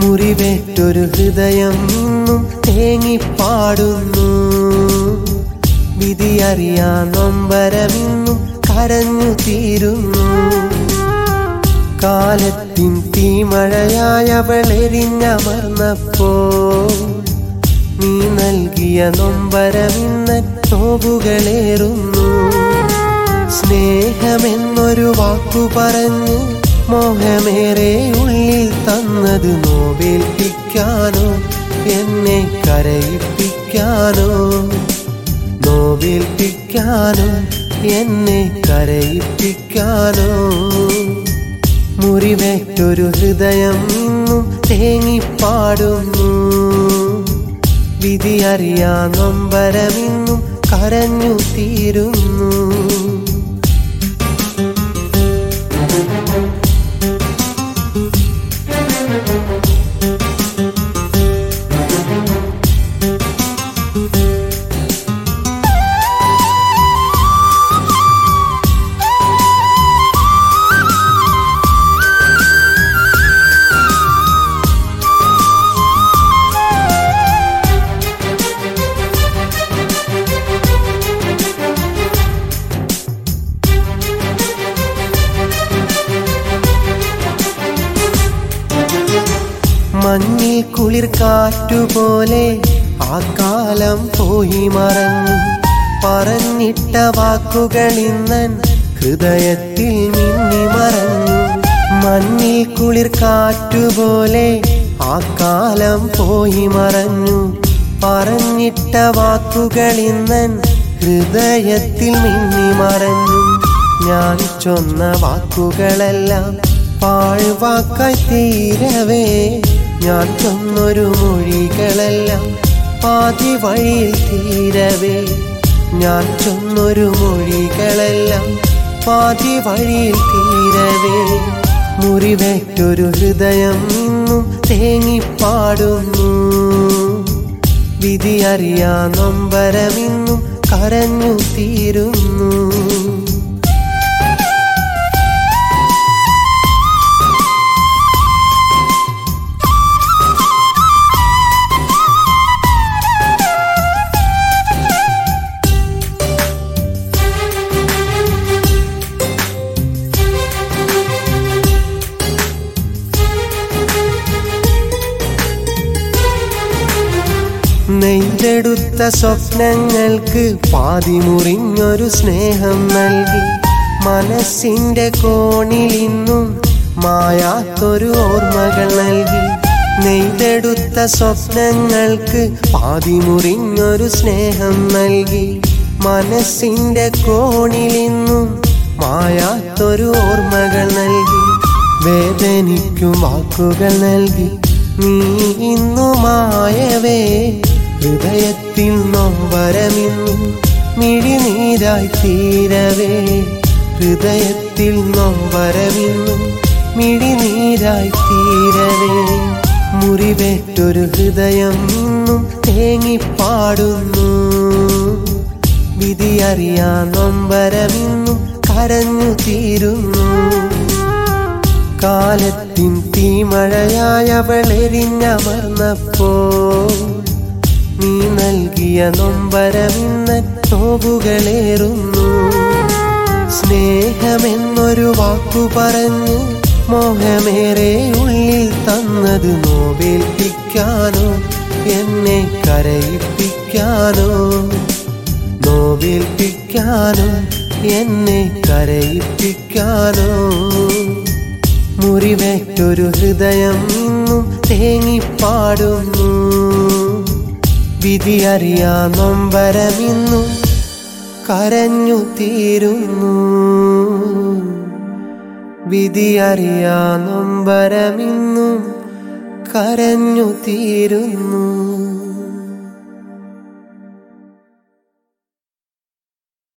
മുറിവേറ്റൊരു ഹൃദയം ഇന്നും തേങ്ങിപ്പാടുന്നു വിധിയറിയാ നൊമ്പരമിന്നും കരഞ്ഞു തീരുന്നു കാലത്തിൻ തീമഴയായവളെരിഞ്ഞമർന്നപ്പോ നീ നൽകിയ നൊമ്പരമിന്ന നോവുകളേറുന്നു സ്നേഹമെന്നൊരു വാക്കു പറഞ്ഞ് മോഹമേറെ ഉള്ളിൽ തന്നത് നോവേൽപ്പിക്കാനോ എന്നെ കരയിപ്പിക്കാനോ നോവേൽപ്പിക്കാനോ എന്നെ കരയിപ്പിക്കാനോ മുറിവേറ്റൊരു ഹൃദയം ഇന്നും തേങ്ങിപ്പാടുന്നു വിധിയറിയാ നൊമ്പരമിന്നും കരഞ്ഞു തീരുന്നു മഞ്ഞിൽ കുളിർ കാറ്റുപോലെ ആ കാലം പോയി മറഞ്ഞു പറഞ്ഞിട്ട വാക്കുകൾ ഇന്നൻ ഹൃദയത്തിൽ മിന്നി മറഞ്ഞു മഞ്ഞിൽ കുളിർ കാറ്റുപോലെ ആ കാലം പോയി മറഞ്ഞു പറഞ്ഞിട്ട വാക്കുകൾ ഇന്നൻ ഹൃദയത്തിൽ മിന്നി മറഞ്ഞു ഞാൻ ചൊന്ന വാക്കുകളെല്ലാം പാഴ്വാക്കായി തീരവേ ഞാൻ ചൊന്നൊരു മൊഴികളെല്ലാം പാതി വഴിയിൽ തീരവേ ഞാൻ ചൊന്നൊരു മൊഴികളെല്ലാം പാതി വഴിയിൽ തീരവേ മുറിവേറ്റൊരു ഹൃദയം ഇന്നും തേങ്ങിപ്പാടുന്നു വിധിയറിയാ നൊമ്പരമിന്നും കരഞ്ഞു തീരുന്നു നെയ്തെടുത്ത സ്വപ്നങ്ങൾക്ക് പാതി മുറിഞ്ഞൊരു സ്നേഹം നൽകി മനസ്സിന്റെ കോണിൽ ഇന്നും മായാത്തൊരു ഓർമ്മകൾ നൽകി നെയ്തെടുത്ത സ്വപ്നങ്ങൾക്ക് പാതി മുറിഞ്ഞൊരു സ്നേഹം നൽകി മനസ്സിന്റെ കോണിൽ ഇന്നും മായാത്തൊരു ഓർമ്മകൾ നൽകി വേദനിക്കും വാക്കുകൾ നൽകി നീ ഇന്നുമായവേ ഹൃദയത്തിൽ നൊമ്പരമിന്നും മിഴിനീരായി തീരവേ ഹൃദയത്തിൽ നൊമ്പരമിന്നും മിഴിനീരായി തീരവേ മുറിവേറ്റൊരു ഹൃദയം ഇന്നും തേങ്ങിപ്പാടുന്നു വിധിയറിയാ നൊമ്പരമിന്നും കരഞ്ഞു തീരുന്നു കാലത്തിൻ തീമഴയായവളെരിഞ്ഞമർന്നപ്പോ നീ നൽകിയ നൊമ്പരമിന്ന നോവുകളേറുന്നു സ്നേഹമെന്നൊരു വാക്കു പറഞ്ഞ് മോഹമേറെ ഉള്ളിൽ തന്നത് നോവേൽപ്പിക്കാനോ എന്നെ കരയിപ്പിക്കാനോ നോവേൽപ്പിക്കാനോ എന്നെ കരയിപ്പിക്കാനോ മുറിവേറ്റൊരു ഹൃദയം ഇന്നും തേങ്ങിപ്പാടുന്നു വിധിയറിയാ നൊമ്പരമിന്നും കരഞ്ഞു തീരുന്നു വിധിയറിയാ നൊമ്പരമിന്നും കരഞ്ഞു തീരുന്നു